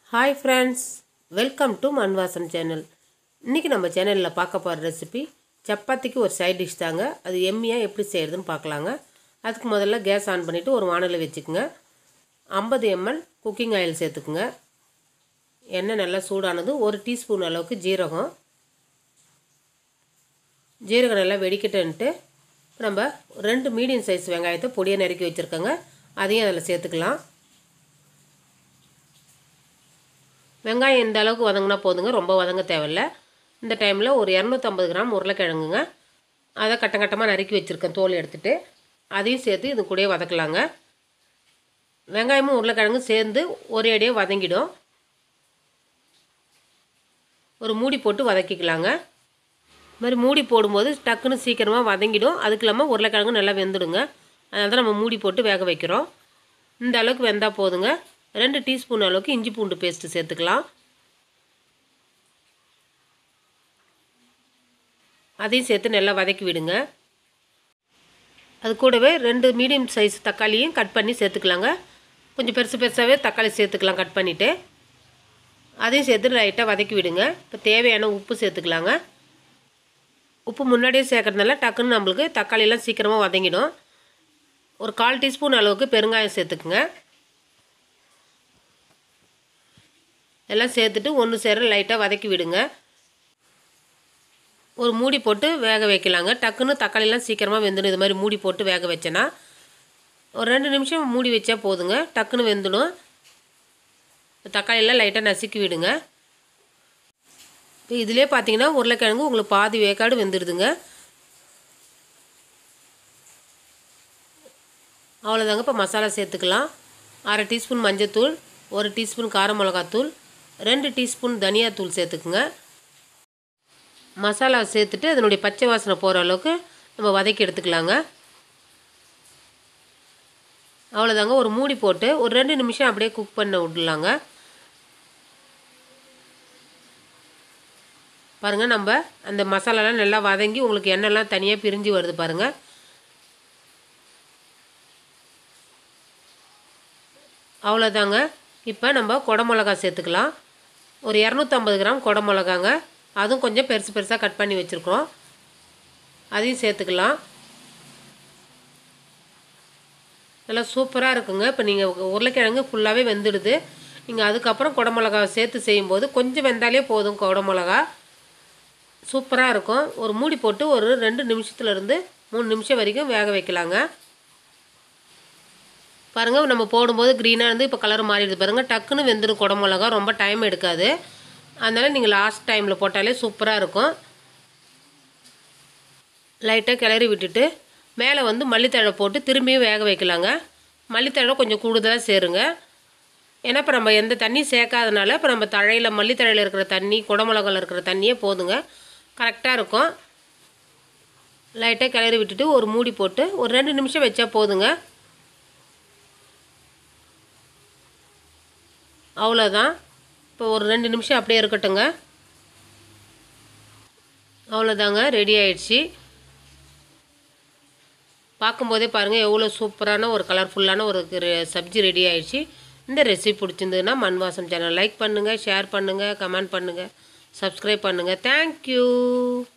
hi friends welcome to Manvasan channel இன்றைக்கி நம்ம சேனலில் பார்க்க போகிற ரெசிபி சப்பாத்திக்கு ஒரு சைட் டிஷ் தாங்க அது எம்மியாக எப்படி செய்கிறதுன்னு பார்க்கலாங்க அதுக்கு முதல்ல கேஸ் ஆன் பண்ணிவிட்டு ஒரு வானலை வச்சுக்கோங்க ஐம்பது எம்எல் குக்கிங் ஆயில் சேர்த்துக்குங்க எண்ணெய் நல்லா சூடானது ஒரு டீஸ்பூன் அளவுக்கு ஜீரகம் ஜீரகம் நல்லா வெடிக்கட்டுன்ட்டு நம்ம ரெண்டு மீடியம் சைஸ் வெங்காயத்தை பொடியை நறுக்கி வச்சுருக்கோங்க அதையும் அதில் சேர்த்துக்கலாம் வெங்காயம் இந்த அளவுக்கு வதங்கினா போதுங்க ரொம்ப வதங்க தேவையில்ல இந்த டைமில் ஒரு இரநூத்தம்பது கிராம் உருளைக்கிழங்குங்க அதை கட்டம் கட்டமாக நறுக்கி வச்சுருக்கேன் தோல் எடுத்துகிட்டு அதையும் சேர்த்து இது கூடயே வதக்கலாங்க வெங்காயமும் உருளைக்கிழங்கும் சேர்ந்து ஒரே அடியாக வதங்கிடும் ஒரு மூடி போட்டு வதக்கிக்கலாங்க இது மாதிரி மூடி போடும்போது டக்குன்னு சீக்கிரமாக வதங்கிடும் அதுக்கு இல்லாமல் உருளைக்கிழங்கு நல்லா வெந்துடுங்க அதனால தான் நம்ம மூடி போட்டு வேக வைக்கிறோம் இந்த அளவுக்கு வெந்தால் போதுங்க ரெண்டு டீஸ்பூன் அளவுக்கு இஞ்சி பூண்டு பேஸ்ட்டு சேர்த்துக்கலாம் அதையும் சேர்த்து நல்லா வதக்கி விடுங்க அது கூடவே ரெண்டு மீடியம் சைஸ் தக்காளியும் கட் பண்ணி சேர்த்துக்கலாங்க கொஞ்சம் பெருசு பெருசாகவே தக்காளி சேர்த்துக்கலாம் கட் பண்ணிவிட்டு அதையும் சேர்த்து லைட்டாக வதக்கி விடுங்க இப்போ தேவையான உப்பு சேர்த்துக்கலாங்க உப்பு முன்னாடியே சேர்க்குறதுனால டக்குன்னு நம்மளுக்கு தக்காளியெல்லாம் சீக்கிரமாக வதங்கிடும் ஒரு கால் டீஸ்பூன் அளவுக்கு பெருங்காயம் சேர்த்துக்குங்க எல்லாம் சேர்த்துட்டு ஒன்று சேர லைட்டாக வதக்கி விடுங்க ஒரு மூடி போட்டு வேக வைக்கலாங்க டக்குன்னு தக்காளிலாம் சீக்கிரமாக வெந்துடும் இது மாதிரி மூடி போட்டு வேக வச்சேன்னா ஒரு ரெண்டு நிமிஷம் மூடி வச்சா போதுங்க டக்குன்னு வெந்துடும் தக்காளியெல்லாம் லைட்டாக நசுக்கி விடுங்க இப்போ இதிலே பார்த்தீங்கன்னா உருளைக்கிழங்கு உங்களுக்கு பாதி வேக்காடு வெந்துடுதுங்க அவ்வளோதாங்க இப்போ மசாலா சேர்த்துக்கலாம் அரை டீஸ்பூன் மஞ்சத்தூள் ஒரு டீஸ்பூன் கார மிளகாத்தூள் ரெண்டு டீஸ்பூன் தனியாத்தூள் சேர்த்துக்குங்க மசாலா சேர்த்துட்டு அதனுடைய பச்சை வாசனை போகிற அளவுக்கு நம்ம வதக்கி எடுத்துக்கலாங்க அவ்வளோதாங்க ஒரு மூடி போட்டு ஒரு ரெண்டு நிமிஷம் அப்படியே குக் பண்ண விடலாங்க பாருங்கள் நம்ம அந்த மசாலாலாம் நல்லா வதங்கி உங்களுக்கு எண்ணெய்லாம் தனியாக பிரிஞ்சு வருது பாருங்கள் அவ்வளோதாங்க இப்போ நம்ம குடமிளகா சேர்த்துக்கலாம் ஒரு இரநூத்தம்பது கிராம் குடமிளகாங்க அதுவும் கொஞ்சம் பெருசு பெருசாக கட் பண்ணி வச்சுருக்குறோம் அதையும் சேர்த்துக்கலாம் நல்லா சூப்பராக இருக்குங்க இப்போ நீங்கள் உருளைக்கிழங்கு ஃபுல்லாகவே வெந்துடுது நீங்கள் அதுக்கப்புறம் குடமிளகா சேர்த்து செய்யும்போது கொஞ்சம் வெந்தாலே போதும் குடமிளகா சூப்பராக இருக்கும் ஒரு மூடி போட்டு ஒரு ரெண்டு நிமிஷத்துலேருந்து மூணு நிமிஷம் வரைக்கும் வேக வைக்கலாங்க பாருங்கள் நம்ம போடும்போது க்ரீனாக இருந்து இப்போ கலர் மாறிடுது பாருங்கள் டக்குன்னு வெந்துடும் குடமிளகா ரொம்ப டைம் எடுக்காது அதனால் நீங்கள் லாஸ்ட் டைமில் போட்டாலே சூப்பராக இருக்கும் லைட்டாக கிளறி விட்டுட்டு மேலே வந்து மல்லித்தழை போட்டு திரும்பியும் வேக வைக்கலாங்க மல்லித்தழை கொஞ்சம் கூடுதலாக சேருங்க ஏன்னா இப்போ நம்ம எந்த தண்ணி சேர்க்காதனால இப்போ நம்ம தழையில் மல்லித்தழையில் இருக்கிற தண்ணி குடமிளகாவில் இருக்கிற தண்ணியே போதுங்க கரெக்டாக இருக்கும் லைட்டாக கிளறி விட்டுட்டு ஒரு மூடி போட்டு ஒரு ரெண்டு நிமிஷம் வச்சா போதுங்க அவ்வளோதான் இப்போ ஒரு ரெண்டு நிமிஷம் அப்படியே இருக்கட்டுங்க அவ்வளோதாங்க ரெடி ஆயிடுச்சு பார்க்கும்போதே பாருங்கள் எவ்வளோ சூப்பரான ஒரு கலர்ஃபுல்லான ஒரு சப்ஜி ரெடி ஆயிடுச்சு இந்த ரெசிபி பிடிச்சிருந்ததுன்னா மண்வாசம் சேனல் லைக் பண்ணுங்கள் ஷேர் பண்ணுங்கள் கமெண்ட் பண்ணுங்கள் சப்ஸ்கிரைப் பண்ணுங்கள் தேங்க்யூ